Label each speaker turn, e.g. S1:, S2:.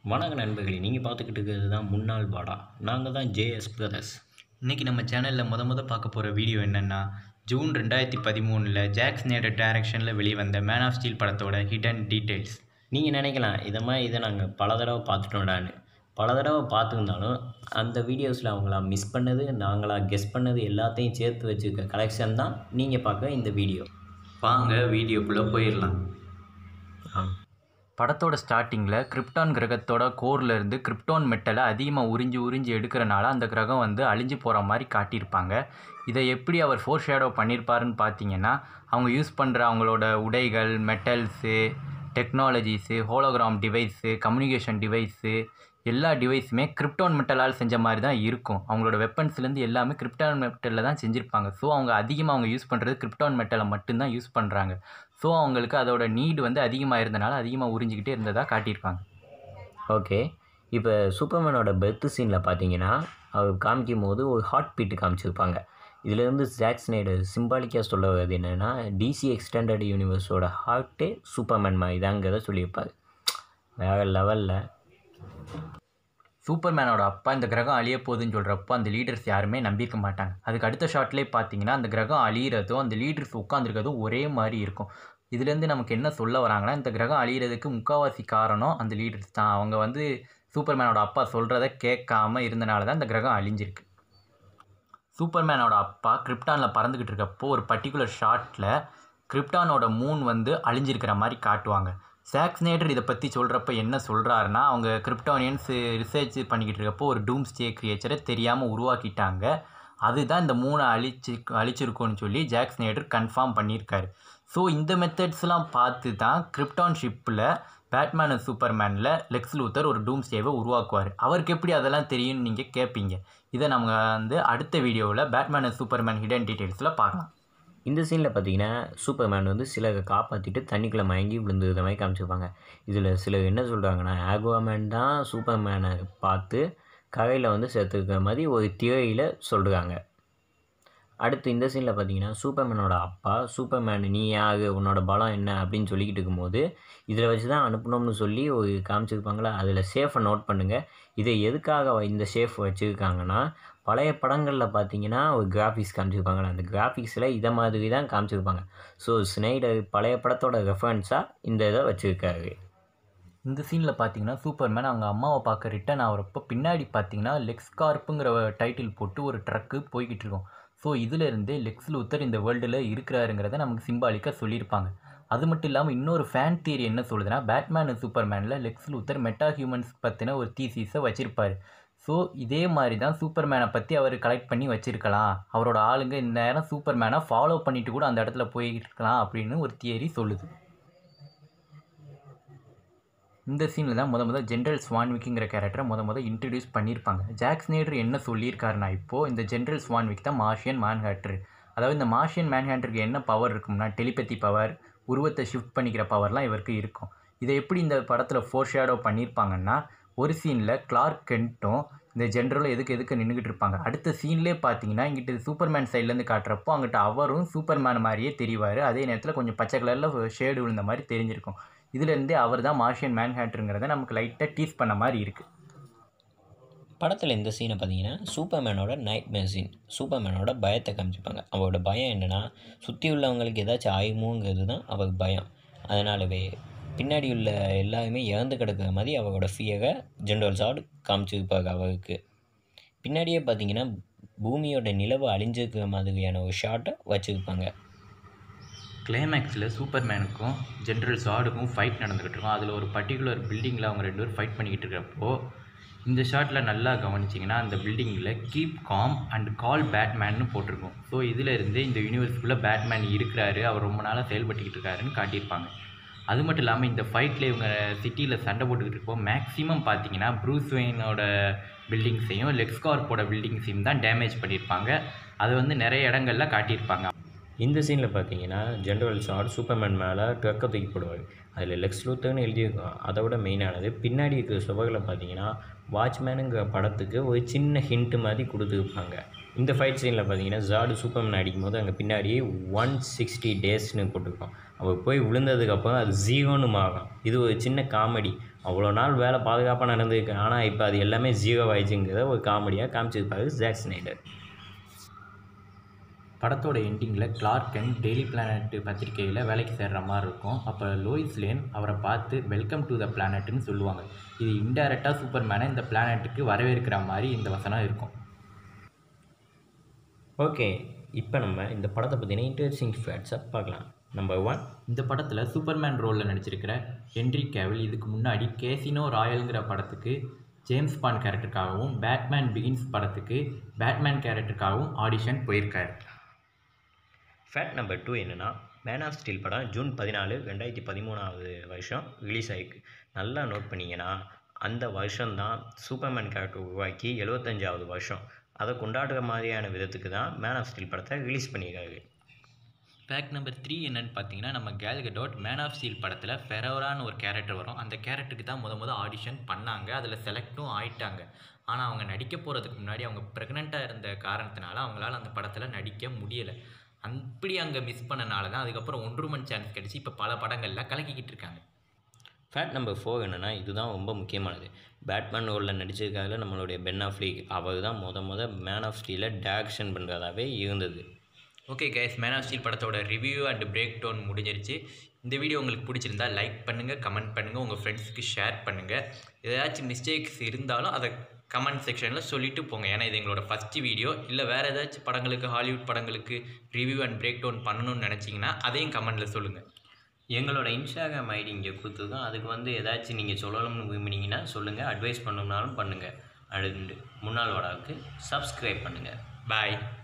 S1: வணக்க நண்பர்களே நீங்கள் பார்த்துக்கிட்டு இருக்கிறது தான் முன்னாள் வாடா நாங்கள் தான் ஜேஎஸ் பிரதர்ஸ்
S2: இன்றைக்கி நம்ம சேனலில் முத முத பார்க்க போகிற வீடியோ என்னென்னா ஜூன் ரெண்டாயிரத்தி பதிமூணில் ஜாக் ஸ்னேடர் டைரக்ஷனில் வெளிவந்த மேன் ஆஃப் ஸ்டீல் படத்தோட ஹிடன் டீட்டெயில்ஸ்
S1: நீங்கள் நினைக்கலாம் இதை மாதிரி இதை நாங்கள் பல தடவை பார்த்துட்டோம்டான்னு பல தடவை பார்த்துருந்தாலும் அந்த வீடியோஸில் அவங்களா மிஸ் பண்ணது நாங்களா கெஸ் பண்ணது எல்லாத்தையும் சேர்த்து வச்சுருக்க கலெக்ஷன் தான் நீங்கள் பார்க்க இந்த வீடியோ
S2: வாங்க வீடியோக்குள்ளே போயிடலாம் படத்தோட ஸ்டார்டிங்கில் கிரிப்டான் கிரகத்தோட கோர்ல இருந்து கிரிப்டான் மெட்டலை அதிகமாக உறிஞ்சி உறிஞ்சி எடுக்கிறனால அந்த கிரகம் வந்து அழிஞ்சு போகிற மாதிரி காட்டியிருப்பாங்க இதை எப்படி அவர் ஃபோர் ஷேடோ பண்ணியிருப்பாருன்னு பார்த்தீங்கன்னா அவங்க யூஸ் பண்ணுற அவங்களோட உடைகள் metals technologies hologram device communication device எல்லா டிவைஸுமே கிரிப்டான் மெட்டலால் செஞ்ச மாதிரி தான் இருக்கும் அவங்களோட வெப்பன்ஸ்லேருந்து எல்லாமே கிரிப்டான் மெட்டலில் தான் செஞ்சுருப்பாங்க ஸோ அவங்க அதிகமாக அவங்க யூஸ் பண்ணுறது கிரிப்டான் மெட்டலை மட்டும்தான் யூஸ் பண்ணுறாங்க ஸோ அவங்களுக்கு அதோட நீடு வந்து அதிகமாக இருந்தனால அதிகமாக உறிஞ்சிக்கிட்டே இருந்ததாக காட்டியிருப்பாங்க
S1: ஓகே இப்போ சூப்பர்மேனோட பெர்த் சீனில் பார்த்தீங்கன்னா அவர் காமிக்கும் போது ஒரு ஹார்ட் பீட்டு காமிச்சிருப்பாங்க இதுலேருந்து ஜாக் ஸ்னைடர் சிம்பாலிக்காக சொல்ல வருது என்னென்னா டிசி எக்ஸ்டெண்டட் யூனிவர்ஸோட ஹார்ட்டே சூப்பர்மேன் மாதிரி தாங்கிறத சொல்லியிருப்பாரு வேறு லெவலில்
S2: சூப்பர்மேனோட அப்பா இந்த கிரகம் அழிய போகுதுன்னு சொல்கிறப்போ அந்த லீடர்ஸ் யாருமே நம்பியிருக்க மாட்டாங்க அதுக்கு அடுத்த ஷாட்லேயே பார்த்தீங்கன்னா அந்த கிரகம் அழியிறதும் அந்த லீடர்ஸ் உட்காந்துருக்கிறதும் ஒரே மாதிரி இருக்கும் இதுலேருந்து நமக்கு என்ன சொல்ல வராங்கன்னா இந்த கிரகம் அழியிறதுக்கு முக்கால்வாசி காரணம் அந்த லீடர்ஸ் தான் அவங்க வந்து சூப்பர்மேனோட அப்பா சொல்கிறத கேட்காம இருந்தனால தான் இந்த கிரகம் அழிஞ்சிருக்கு சூப்பர்மேனோட அப்பா கிரிப்டானில் பறந்துக்கிட்டு இருக்கப்போ ஒரு பர்டிகுலர் ஷாட்டில் கிரிப்டானோட மூன் வந்து அழிஞ்சிருக்கிற மாதிரி காட்டுவாங்க சாக்ஸ்னேட்டர் இதை பற்றி சொல்கிறப்ப என்ன சொல்கிறாருன்னா அவங்க கிரிப்டானியன்ஸ் ரிசர்ச் பண்ணிக்கிட்டு இருக்கப்போ ஒரு டூம் ஸ்டே கிரியேச்சரை தெரியாமல் உருவாக்கிட்டாங்க அதுதான் இந்த மூணை அழிச்சு அழிச்சிருக்கோன்னு சொல்லி ஜாக் ஸ்னேடர் கன்ஃபார்ம் பண்ணியிருக்காரு ஸோ இந்த மெத்தட்ஸ்லாம் பார்த்து தான் கிரிப்டான் ஷிப்பில் பேட்மேன் அண்ட் சூப்பர்மேனில் லெக்ஸ் லூத்தர் ஒரு டூம் ஸ்டேவை உருவாக்குவார் அவருக்கு எப்படி அதெல்லாம் தெரியும்னு நீங்கள் கேட்பீங்க இதை நம்ம வந்து அடுத்த வீடியோவில் பேட்மேன் அண்ட் சூப்பர்மேன் ஹிடன் டீட்டெயில்ஸில் பார்க்கலாம்
S1: இந்த சீனில் பார்த்தீங்கன்னா சூப்பர்மேன் வந்து சிலரை காப்பாற்றிட்டு தண்ணிக்குள்ளே மயங்கி விழுந்தது மாதிரி காமிச்சிருப்பாங்க இதில் சிலர் என்ன சொல்கிறாங்கன்னா ஆக்வாமேன் தான் சூப்பர்மேனை பார்த்து கரையில் வந்து சேர்த்துருக்கிற மாதிரி ஒரு திரையில் சொல்கிறாங்க அடுத்து இந்த சீனில் பார்த்தீங்கன்னா சூப்பர்மேனோட அப்பா சூப்பர்மேன் நீ யார் உன்னோட பலம் என்ன அப்படின்னு சொல்லிக்கிட்டு இருக்கும்போது இதில் வச்சு தான் அனுப்பணும்னு சொல்லி ஒரு காமிச்சிருப்பாங்களா அதில் சேஃபை நோட் பண்ணுங்கள் இதை எதுக்காக இந்த சேஃப் வச்சுருக்காங்கன்னா பழைய படங்களில் பார்த்தீங்கன்னா ஒரு கிராஃபிக்ஸ் காமிச்சிருப்பாங்களா அந்த கிராஃபிக்ஸில் இதை மாதிரி தான் காமிச்சிருப்பாங்க ஸோ ஸ்னைடர் பழைய படத்தோட ரெஃபரன்ஸாக இந்த இதை வச்சுருக்காரு
S2: இந்த சீனில் பார்த்தீங்கன்னா சூப்பர்மேன் அவங்க அம்மாவை பார்க்க ரிட்டன் ஆகிறப்போ பின்னாடி பார்த்தீங்கன்னா லெக்ஸ்கார்ப்புங்கிற டைட்டில் போட்டு ஒரு ட்ரக்கு போய்கிட்டு இருக்கும் ஸோ இதிலிருந்து லெக்ஸ் லூத்தர் இந்த வேர்ல்டில் இருக்கிறாருங்கிறத நமக்கு சிம்பாலிக்காக சொல்லியிருப்பாங்க அது மட்டும் இல்லாமல் இன்னொரு ஃபேன் தியரி என்ன சொல்லுதுன்னா பேட்மேன் சூப்பர்மேனில் லெக்ஸ் லூத்தர் மெட்டா ஹியூமன்ஸ் பற்றின ஒரு தீசிஸை வச்சுருப்பார் ஸோ இதே மாதிரி தான் சூப்பர்மேனை பற்றி அவர் கலெக்ட் பண்ணி வச்சுருக்கலாம் அவரோட ஆளுங்க இந்த நேரம் சூப்பர்மேனை ஃபாலோ பண்ணிட்டு கூட அந்த இடத்துல போயிருக்கலாம் அப்படின்னு ஒரு தியரி சொல்லுது இந்த சீனில் தான் முத முத ஜென்ரல் ஸ்வான்விக்குங்கிற கேரக்டரை முத முத இன்ட்ரடியூஸ் பண்ணியிருப்பாங்க ஜாக் ஸ்னேடர் என்ன சொல்லியிருக்காருனா இப்போது இந்த ஜென்ரல் ஸ்வான்விக் தான் மார்ஷியன் மேன்ஹேட்டர் அதாவது இந்த மார்ஷியன் மேன்ஹேட்டருக்கு என்ன பவர் இருக்கும்னா டெலிபதி பவர் உருவத்தை ஷிஃப்ட் பண்ணிக்கிற பவர்லாம் இவருக்கு இருக்கும் இதை எப்படி இந்த படத்தில் ஃபோர் ஷேடோ பண்ணியிருப்பாங்கன்னா ஒரு சீனில் கிளார்க் கென்ட்டும் இந்த ஜென்ரலும் எதுக்கு எதுக்கு நின்றுக்கிட்டு இருப்பாங்க அடுத்த சீன்லேயே பார்த்தீங்கன்னா இங்கிட்ட சூப்பர்மேன் சைட்லேருந்து காட்டுறப்போ அங்கிட்ட அவரும் சூப்பர்மேன் மாதிரியே தெரிவார் அதே நேரத்தில் கொஞ்சம் பச்சை கலரில் ஷேடு விழுந்த மாதிரி தெரிஞ்சிருக்கும் இதுலேருந்தே அவர் தான் மார்ஷியன் மேன்ஹேட்டருங்கிறத நமக்கு லைட்டாக டீஸ் பண்ண மாதிரி இருக்குது
S1: படத்தில் இந்த சீனை பார்த்தீங்கன்னா சூப்பர்மேனோட நைட் மேசின் சூப்பர்மேனோட பயத்தை காமிச்சிருப்பாங்க அவரோட பயம் என்னென்னா சுற்றி உள்ளவங்களுக்கு ஏதாச்சும் ஆயுமோங்கிறது தான் அவருக்கு பயம் அதனாலவே பின்னாடி உள்ள எல்லாருமே இறந்து கிடக்கிற மாதிரி அவரோட ஃபியரை ஜென்ரல் சார்டு காமிச்சிருப்பாங்க அவருக்கு பின்னாடியே பார்த்தீங்கன்னா பூமியோட நிலவு அழிஞ்சிருக்கிற மாதிரியான ஒரு ஷாட்டை வச்சுருப்பாங்க
S2: கிளைமேக்ஸில் சூப்பர்மேனுக்கும் ஜென்ரல் சார்டுக்கும் ஃபைட் நடந்துக்கிட்டு இருக்கும் அதில் ஒரு பர்டிகுலர் பில்டிங்கில் அவங்க ரெண்டு பேரும் ஃபைட் பண்ணிக்கிட்டு இருக்கிறப்போ இந்த ஷாட்டில் நல்லா கவனிச்சிங்கன்னா அந்த பில்டிங்கில் கீப் காம் அண்ட் கால் பேட்மேன்னு போட்டிருக்கும் ஸோ இதில் இருந்து இந்த யூனிவர்ஸ்குள்ளே பேட்மேன் இருக்கிறாரு அவர் ரொம்ப நாளாக செயல்பட்டுக்கிட்டு இருக்காருன்னு காட்டியிருப்பாங்க அது மட்டும் இல்லாமல் இந்த ஃபைட்டில் இவங்க சிட்டியில் சண்டை போட்டுக்கிட்டு இருப்போம் மேக்ஸிமம் பார்த்தீங்கன்னா ப்ரூஸ் வெயினோட பில்டிங்ஸையும் லெக்ஸ்கார்ப்போட பில்டிங்ஸையும் தான் டேமேஜ் பண்ணியிருப்பாங்க அது வந்து நிறைய இடங்களில் காட்டியிருப்பாங்க
S1: இந்த சீனில் பார்த்தீங்கன்னா ஜென்ரல் ஷார்ட் சூப்பர்மேன் மேலே ட்ரக்கை தூக்கி போடுவார் அதில் லெக்ஸ் லூத்தர்னு எழுதியிருக்கோம் அதை விட மெயினானது பின்னாடி இருக்கிற சுவர்களில் பார்த்தீங்கன்னா வாட்ச்மேனுங்கிற படத்துக்கு ஒரு சின்ன ஹிண்ட்டு மாதிரி கொடுத்துருப்பாங்க இந்த ஃபைட் சீனில் பார்த்தீங்கன்னா ஜாடு சூப்பர்மேன் அடிக்கும் போது அங்கே பின்னாடி ஒன் சிக்ஸ்டி டேஸ்னு போட்டிருக்கோம் அவர் போய் விழுந்ததுக்கப்புறம் அது ஜீரோன்னு மாறும் இது ஒரு சின்ன காமெடி அவ்வளோ நாள் வேலை பாதுகாப்பாக நடந்திருக்கு ஆனால் இப்போ அது எல்லாமே ஜீரோ ஆயிடுச்சுங்கிறத ஒரு காமெடியாக காமிச்சிருப்பாரு ஜாக் ஸ்னைடர்
S2: படத்தோட எண்டிங்கில் கிளார்க் கென்ட் டெய்லி பிளானட் பத்திரிக்கையில் வேலைக்கு சேர்ற மாதிரி இருக்கும் அப்போ லோயிஸ் லேன் அவரை பார்த்து வெல்கம் டு த பிளானட்னு சொல்லுவாங்க இது இன்டைரக்டாக சூப்பர்மேனை இந்த பிளானட்டுக்கு வரவேற்கிற மாதிரி இந்த வசனம் இருக்கும்
S1: ஓகே இப்போ நம்ம இந்த படத்தை பற்றின இன்ட்ரெஸ்டிங் ஃபேக்ட்ஸை பார்க்கலாம் நம்பர் ஒன்
S2: இந்த படத்தில் சூப்பர்மேன் ரோலில் நடிச்சிருக்கிற ஹென்ரி கேவில் இதுக்கு முன்னாடி கேசினோ ராயல்ங்கிற படத்துக்கு ஜேம்ஸ் பாண்ட் கேரக்டருக்காகவும் பேட்மேன் பிகின்ஸ் படத்துக்கு பேட்மேன் கேரக்டருக்காகவும் ஆடிஷன் போயிருக்காரு
S1: ஃபேக்ட் நம்பர் டூ என்னென்னா மேன் ஆஃப் ஸ்டீல் படம் ஜூன் பதினாலு ரெண்டாயிரத்தி பதிமூணாவது வருஷம் ரிலீஸ் ஆயிருக்கு நல்லா நோட் பண்ணிங்கன்னா அந்த வருஷம்தான் சூப்பர்மேன் கேரக்டர் உருவாக்கி எழுபத்தஞ்சாவது வருஷம் அதை கொண்டாடுற மாதிரியான விதத்துக்கு தான் மேன் ஆஃப் ஸ்டீல் படத்தை ரிலீஸ் பண்ணியிருக்காரு
S2: ஃபேக்ட் நம்பர் த்ரீ என்னன்னு பார்த்தீங்கன்னா நம்ம Gal Gadot Man of Steel படத்தில் ஃபெரோரான்னு ஒரு கேரக்டர் வரும் அந்த கேரக்டருக்கு தான் முத முத ஆடிஷன் பண்ணாங்க அதில் செலக்டும் ஆயிட்டாங்க ஆனால் அவங்க நடிக்க போகிறதுக்கு முன்னாடி அவங்க ப்ரெக்னெண்ட்டாக இருந்த காரணத்தினால அவங்களால அந்த படத்தில் நடிக்க முடியலை அப்படி அங்கே மிஸ் பண்ணனால தான் அதுக்கப்புறம் ஒன்றுமன் சான்ஸ் கிடச்சி இப்போ பல படங்களில் கலக்கிக்கிட்டு இருக்காங்க
S1: ஃபேக்ட் நம்பர் ஃபோர் என்னென்னா இதுதான் ரொம்ப முக்கியமானது பேட்மேன் ரோலில் நடிச்சிருக்காருல நம்மளுடைய பென் ஆஃப்லீக் அவர் தான் முத முத மேன் ஆஃப் ஸ்டீலை டேரக்ஷன் பண்ணுறதாவே இருந்தது
S2: okay guys Man of steel படத்தோட ரிவ்யூ அண்ட் பிரேக் டவுன் முடிஞ்சிருச்சு இந்த வீடியோ உங்களுக்கு பிடிச்சிருந்தா லைக் பண்ணுங்கள் கமெண்ட் பண்ணுங்கள் உங்கள் ஃப்ரெண்ட்ஸுக்கு ஷேர் பண்ணுங்கள் ஏதாச்சும் மிஸ்டேக்ஸ் இருந்தாலும் அதை கமெண்ட் செக்ஷனில் சொல்லிட்டு போங்க ஏன்னா இது எங்களோட ஃபஸ்ட்டு வீடியோ இல்லை வேறு ஏதாச்சும் படங்களுக்கு ஹாலிவுட் படங்களுக்கு ரிவ்யூ அண்ட் பிரேக் டவுன் பண்ணணும்னு நினச்சிங்கன்னா அதையும் கமெண்ட்டில் சொல்லுங்கள்
S1: எங்களோட இன்ஸ்டாகிராம் ஐடி இங்கே கொடுத்துருக்கோம் அதுக்கு வந்து ஏதாச்சும் நீங்கள் சொல்லணும்னு விரும்பினீங்கன்னா சொல்லுங்கள் அட்வைஸ் பண்ணணும்னாலும் பண்ணுங்கள் அடுத்து முன்னாள் வடாவுக்கு சப்ஸ்கிரைப் பண்ணுங்கள்
S2: பாய்